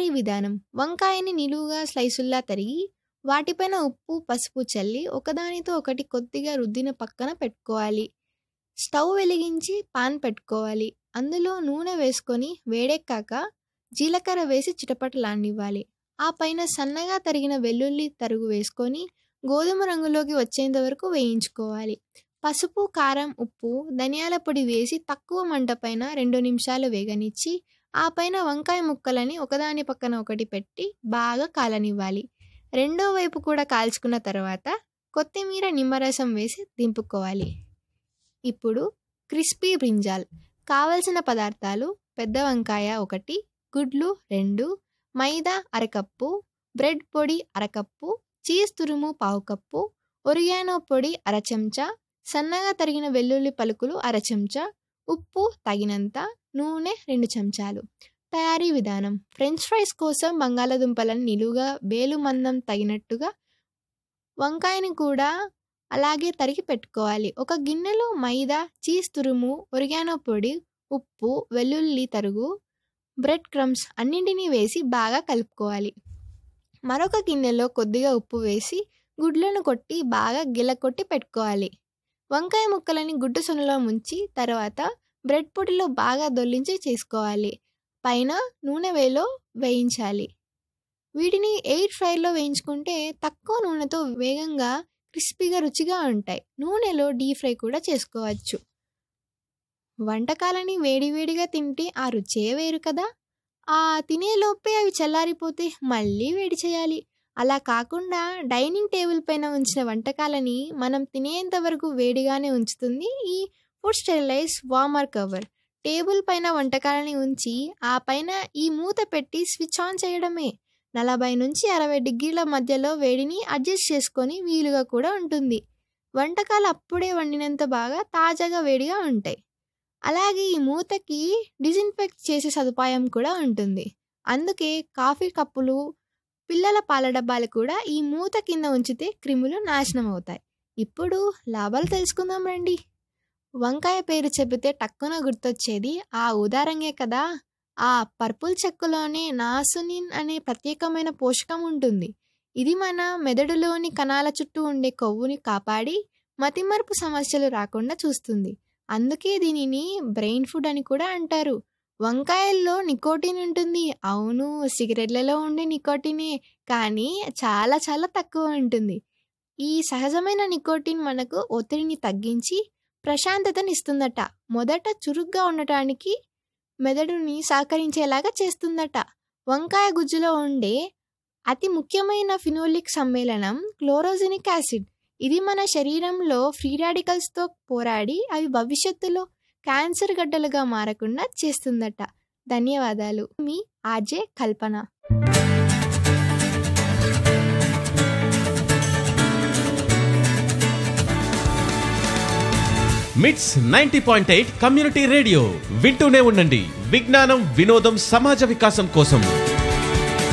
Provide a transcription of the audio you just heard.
తయారీ విధానం వంకాయని నిలువుగా స్లైసుల్లా తరిగి వాటిపైన ఉప్పు పసుపు చల్లి ఒకదానితో ఒకటి కొద్దిగా రుద్దిన పక్కన పెట్టుకోవాలి స్టవ్ వెలిగించి పాన్ పెట్టుకోవాలి అందులో నూనె వేసుకొని వేడెక్కాక జీలకర్ర వేసి చిటపటలానివ్వాలి ఆ పైన సన్నగా తరిగిన వెల్లుల్లి తరుగు వేసుకొని గోధుమ రంగులోకి వచ్చేంత వరకు వేయించుకోవాలి పసుపు కారం ఉప్పు ధనియాల పొడి వేసి తక్కువ మంట పైన రెండు నిమిషాలు వేగనిచ్చి ఆ పైన వంకాయ ముక్కలని ఒకదాని పక్కన ఒకటి పెట్టి బాగా కాలనివ్వాలి రెండో వైపు కూడా కాల్చుకున్న తర్వాత కొత్తిమీర నిమ్మరసం వేసి దింపుకోవాలి ఇప్పుడు క్రిస్పీ బ్రింజాల్ కావలసిన పదార్థాలు పెద్ద వంకాయ ఒకటి గుడ్లు రెండు మైదా అరకప్పు బ్రెడ్ పొడి అరకప్పు చీజ్ తురుము పావు కప్పు ఒరిగానో పొడి అర చెంచా సన్నగా తరిగిన వెల్లుల్లి పలుకులు అర చెంచా ఉప్పు తగినంత నూనె రెండు చెంచాలు తయారీ విధానం ఫ్రెంచ్ ఫ్రైస్ కోసం బంగాళదుంపలను నిలువుగా వేలు మందం తగినట్టుగా వంకాయని కూడా అలాగే తరిగి పెట్టుకోవాలి ఒక గిన్నెలో మైదా చీజ్ తురుము ఒరిగానో పొడి ఉప్పు వెల్లుల్లి తరుగు బ్రెడ్ క్రమ్స్ అన్నింటినీ వేసి బాగా కలుపుకోవాలి మరొక గిన్నెలో కొద్దిగా ఉప్పు వేసి గుడ్లను కొట్టి బాగా గిలకొట్టి పెట్టుకోవాలి వంకాయ ముక్కలని గుడ్డు సొనలో ముంచి తర్వాత బ్రెడ్ పొడిలో బాగా దొల్లించి చేసుకోవాలి పైన నూనె వేలో వేయించాలి వీటిని ఎయిర్ ఫ్రైలో వేయించుకుంటే తక్కువ నూనెతో వేగంగా క్రిస్పీగా రుచిగా ఉంటాయి నూనెలో డీప్ ఫ్రై కూడా చేసుకోవచ్చు వంటకాలని వేడివేడిగా తింటే ఆ రుచే వేరు కదా ఆ తినేలోపే అవి చల్లారిపోతే మళ్ళీ వేడి చేయాలి అలా కాకుండా డైనింగ్ టేబుల్ పైన ఉంచిన వంటకాలని మనం తినేంత వరకు వేడిగానే ఉంచుతుంది ఈ food sterilize warmer cover table పైన వంటకాలని ఉంచి ఆ పైన ఈ మూత పెట్టి స్విచ్ ఆన్ చేయడమే నలభై నుంచి అరవై డిగ్రీల మధ్యలో వేడిని అడ్జస్ట్ చేసుకొని వీలుగా కూడా ఉంటుంది వంటకాలు అప్పుడే వండినంత బాగా తాజాగా వేడిగా ఉంటాయి అలాగే ఈ మూతకి డిజిన్ఫెక్ట్ చేసే సదుపాయం కూడా ఉంటుంది అందుకే కాఫీ కప్పులు పిల్లల పాల డబ్బాలు కూడా ఈ మూత కింద ఉంచితే క్రిములు నాశనం అవుతాయి ఇప్పుడు లాభాలు తెలుసుకుందాం రండి వంకాయ పేరు చెబితే టక్కున గుర్తొచ్చేది ఆ ఉదారంగే కదా ఆ పర్పుల్ చెక్కులోనే నాసునిన్ అనే ప్రత్యేకమైన పోషకం ఉంటుంది ఇది మన మెదడులోని కణాల చుట్టూ ఉండే కొవ్వుని కాపాడి మతిమరుపు సమస్యలు రాకుండా చూస్తుంది అందుకే దీనిని బ్రెయిన్ ఫుడ్ అని కూడా అంటారు వంకాయల్లో నికోటిన్ ఉంటుంది అవును సిగరెట్లలో ఉండే నికోటినే కానీ చాలా చాలా తక్కువ ఉంటుంది ఈ సహజమైన నికోటిన్ మనకు ఒత్తిడిని తగ్గించి ప్రశాంతతని ఇస్తుందట మొదట చురుగ్గా ఉండటానికి మెదడుని సహకరించేలాగా చేస్తుందట వంకాయ గుజ్జులో ఉండే అతి ముఖ్యమైన ఫినోలిక్ సమ్మేళనం క్లోరోజెనిక్ యాసిడ్ ఇది మన శరీరంలో ఫ్రీ రాడికల్స్తో పోరాడి అవి భవిష్యత్తులో క్యాన్సర్ గడ్డలుగా మారకుండా చేస్తుందట ధన్యవాదాలు మీ RJ Kalpana MITS ninety point eight community radio వింటూనే ఉండండి విజ్ఞానం వినోదం సమాజ వికాసం కోసం